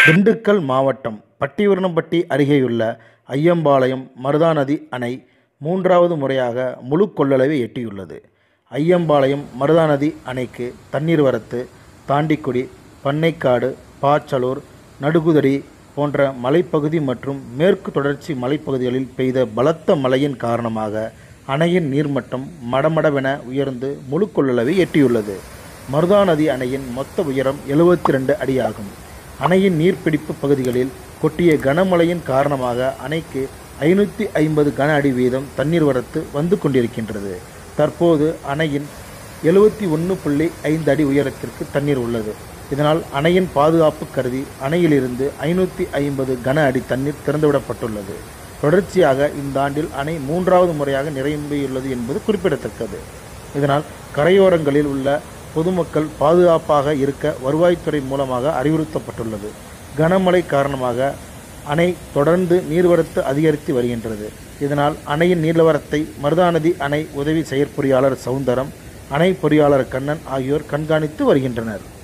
திண்டுக்கல் மாவட்டம் பட்டிவர்ணம்பட்டி அருகேயுள்ள ஐயம்பாளையம் மருதாநதி அணை மூன்றாவது முறையாக முழு கொள்ளளவை எட்டியுள்ளது ஐயம்பாளையம் மருதாநதி அணைக்கு தண்ணீர் வரத்து தாண்டிக்குடி பண்ணைக்காடு பாச்சலூர் நடுகுதடி போன்ற மலைப்பகுதி மற்றும் மேற்கு தொடர்ச்சி மலைப்பகுதிகளில் பெய்த பலத்த மழையின் காரணமாக அணையின் நீர்மட்டம் மடமடவென உயர்ந்து முழு கொள்ளளவை எட்டியுள்ளது மருதாநதி அணையின் மொத்த உயரம் எழுபத்தி ரெண்டு அடியாகும் அணையின் நீர்பிடிப்பு பகுதிகளில் கொட்டிய கனமழையின் காரணமாக அணைக்கு ஐநூற்றி ஐம்பது கன அடி வீதம் தண்ணீர் வரத்து வந்து கொண்டிருக்கின்றது தற்போது அணையின் எழுபத்தி ஒன்று புள்ளி ஐந்து அடி உயரத்திற்கு தண்ணீர் உள்ளது இதனால் அணையின் பாதுகாப்பு கருதி அணையிலிருந்து ஐநூற்றி ஐம்பது கன அடி தண்ணீர் திறந்துவிடப்பட்டுள்ளது தொடர்ச்சியாக இந்த ஆண்டில் அணை மூன்றாவது முறையாக நிரம்பியுள்ளது என்பது குறிப்பிடத்தக்கது இதனால் கரையோரங்களில் உள்ள பொதுமக்கள் பாதுகாப்பாக இருக்க வருவாய்த்துறை மூலமாக அறிவுறுத்தப்பட்டுள்ளது கனமழை காரணமாக அணை தொடர்ந்து நீர்வரத்து அதிகரித்து வருகின்றது இதனால் அணையின் நீர்வரத்தை மருதாநதி அணை உதவி செயற்பொறியாளர் சவுந்தரம் அணை பொறியாளர் கண்ணன் ஆகியோர் கண்காணித்து வருகின்றனர்